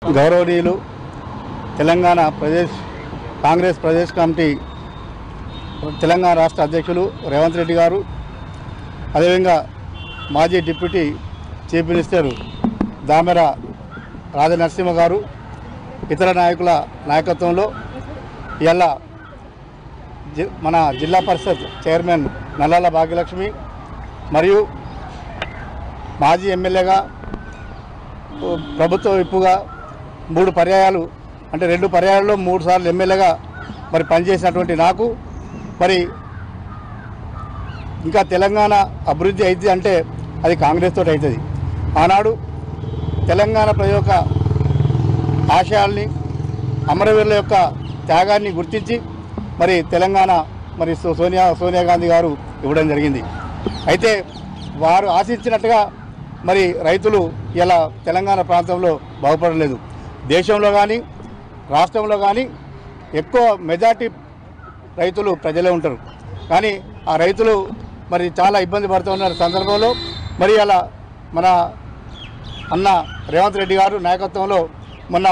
గౌరవనీయులు Telangana Pradesh Congress Pradesh committee Telangana రాష్ట్ర అధ్యక్షులు రేవంత్ రెడ్డి గారు అదేవిధంగా మాజీ deputy chief minister Damera Rajanarasimha గారు ఇతర నాయకుల నాయకత్వంలో ఇలా జి- మన జిల్లా పరిషత్ చైర్మన్ నల్లాల భాగ్యలక్ష్మి మరియు మాజీ ఎమ్మెల్యేగా ఓ ప్రభుత్వ విప్పుగా మూడు పర్యాయాలు అంటే రెండు పర్యాయాల్లో మూడు సార్లు ఎమ్మెల్యేగా మరి పనిచేసినటువంటి నాకు మరి ఇంకా తెలంగాణ అభివృద్ధి అవుతుంది అంటే అది కాంగ్రెస్ తోటి అవుతుంది ఆనాడు తెలంగాణ ప్రజల యొక్క ఆశయాల్ని అమరవీరుల యొక్క త్యాగాన్ని గుర్తించి మరి తెలంగాణ మరి సో- సోనియా సోనియా గాంధీ గారు ఇవ్వడం జరిగింది అయితే వారు ఆశించినట్టుగా మరి రైతులు ఇలా తెలంగాణ ప్రాంతంలో బాగుపడలేదు దేశంలో కానీ రాష్ట్రంలో కానీ ఎక్కువ మెజార్టీ రైతులు ప్రజలే ఉంటారు కానీ ఆ రైతులు మరి చాలా ఇబ్బంది పడుతున్న సందర్భంలో మరి అలా మన అన్న రేవంత్ రెడ్డి గారు నాయకత్వంలో మొన్న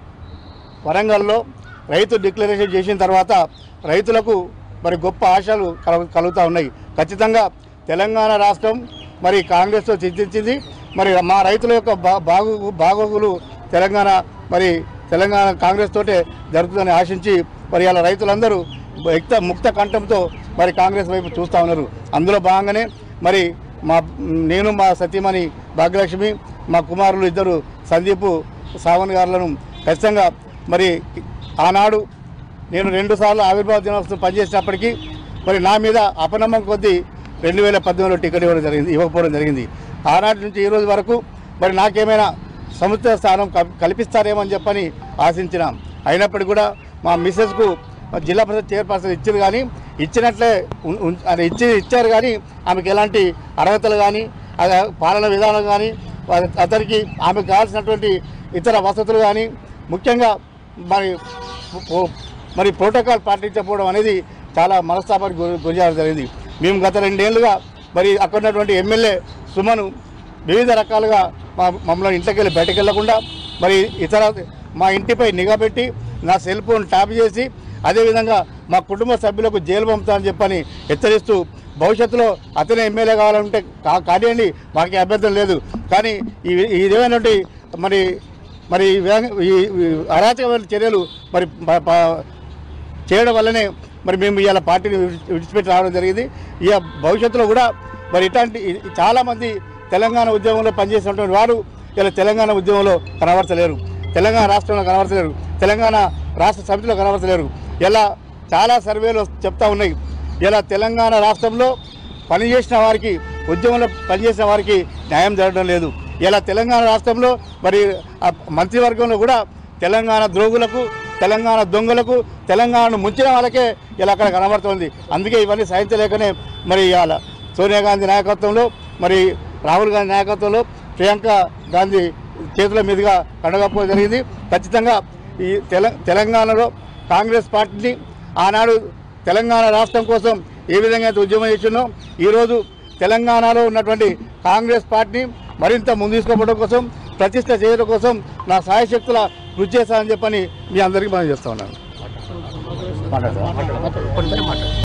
వరంగల్లో రైతు డిక్లరేషన్ చేసిన తర్వాత రైతులకు మరి గొప్ప ఆశలు కల కలుగుతూ ఉన్నాయి ఖచ్చితంగా తెలంగాణ రాష్ట్రం మరి కాంగ్రెస్తో చర్చించింది మరి మా రైతుల యొక్క బా- బాగు బాగోగులు తెలంగాణ మరి తెలంగాణ కాంగ్రెస్ తోటే జరుగుతుందని ఆశించి మరి అలా రైతులందరూ ఎక్త ముక్త కంఠంతో మరి కాంగ్రెస్ వైపు చూస్తూ ఉన్నారు అందులో భాగంగానే మరి మా నేను మా సతీమణి భాగ్యలక్ష్మి మా కుమారులు ఇద్దరు సందీప్ సావన్ గారులను ఖచ్చితంగా మరి ఆనాడు నేను రెండుసార్లు ఆవిర్భావ దినోత్సవం పనిచేసినప్పటికీ మరి నా మీద అపనమ్మకం కొద్దీ రెండు వేల పద్దెనిమిదిలో టికెట్ ఇవ్వడం జరిగింది ఇవ్వకపోవడం జరిగింది ఆనాటి నుంచి ఈ రోజు వరకు మరి నాకేమైనా సముచిత స్థానం కల్- కల్పిస్తారేమో అని చెప్పని ఆశించినాం అయినప్పటికీ కూడా మా మిస్సెస్కు జిల్లా పరిషత్ చైర్పర్సన్ ఇచ్చారు కానీ ఇచ్చినట్లే ఉన్- ఉన్- అది ఇచ్చి ఇచ్చారు కానీ ఆమెకు ఎలాంటి అర్హతలు కానీ అదే పాలన విధానం కానీ వా- అతనికి ఆమెకు కావాల్సినటువంటి ఇతర వసతులు కానీ ముఖ్యంగా మరి పో- మరి ప్రోటోకాల్ పాటించకపోవడం అనేది చాలా మనస్తాపానికి గురి గురి చేయడం జరిగింది మేము గత రెండేళ్లుగా మరి అక్కడ ఉన్నటువంటి ఎమ్మెల్యే సుమను వివిధ రకాలుగా మా మమ్మల్ని ఇంట్లోకి వెళ్ళి బయటకు వెళ్లకుండా మరి ఇతర మా ఇంటిపై నిఘా పెట్టి నా సెల్ ఫోన్ ట్యాప్ చేసి అదేవిధంగా మా కుటుంబ సభ్యులకు జైలు పంపుతామని చెప్పని హెచ్చరిస్తూ భవిష్యత్తులో అతనే ఎమ్మెల్యే కావాలంటే కా- కానివ్వండి మాకు అభ్యంతరం లేదు కానీ ఈ ఇదేమైనటువంటి మరి మరి ఈ విధంగా- ఈ ఈ అరాచకమైన చర్యలు మరి ప- ప- చేయడం వల్లనే మరి మేము ఇవాళ పార్టీని విడిచి- విడిచిపెట్టి రావడం జరిగింది ఇక భవిష్యత్తులో కూడా మరి ఇట్లాంటి ఈ- చాలామంది తెలంగాణ ఉద్యమంలో పనిచేసినటువంటి వారు ఇలా తెలంగాణ ఉద్యమంలో కనబడతలేరు తెలంగాణ రాష్ట్రంలో కనబడతలేరు తెలంగాణ రాష్ట్ర సమితిలో కనబడతలేరు ఇలా చాలా సర్వేలు చెప్తా ఉన్నాయి ఇలా తెలంగాణ రాష్ట్రంలో పనిచేసిన వారికి ఉద్యమంలో పనిచేసిన వారికి న్యాయం జరగడం లేదు ఇలా తెలంగాణ రాష్ట్రంలో మరి ఆ మంత్రివర్గంలో కూడా తెలంగాణ ద్రోగులకు తెలంగాణ దొంగలకు తెలంగాణను ముంచిన వాళ్ళకే ఇలా అక్కడ కనబడుతోంది అందుకే ఇవన్నీ సహించలేకనే మరి ఇవాళ సోనియా గాంధీ నాయకత్వంలో మరి రాహుల్ గాంధీ నాయకత్వంలో ప్రియాంక గాంధీ చేతుల మీదుగా కండగప్పడం జరిగింది ఖచ్చితంగా ఈ తెల తెలంగాణలో కాంగ్రెస్ పార్టీని ఆనాడు తెలంగాణ రాష్ట్రం కోసం ఏ విధంగా అయితే ఉద్యమం చేసిందో ఈరోజు తెలంగాణలో ఉన్నటువంటి కాంగ్రెస్ పార్టీని మరింత ముందు తీసుకోవడం కోసం ప్రతిష్ట చేయడం కోసం నా సాయశక్తుల కృషి చేస్తానని చెప్పని మీ అందరికీ మనం చేస్తా ఉన్నాను మాట్లాడతారా?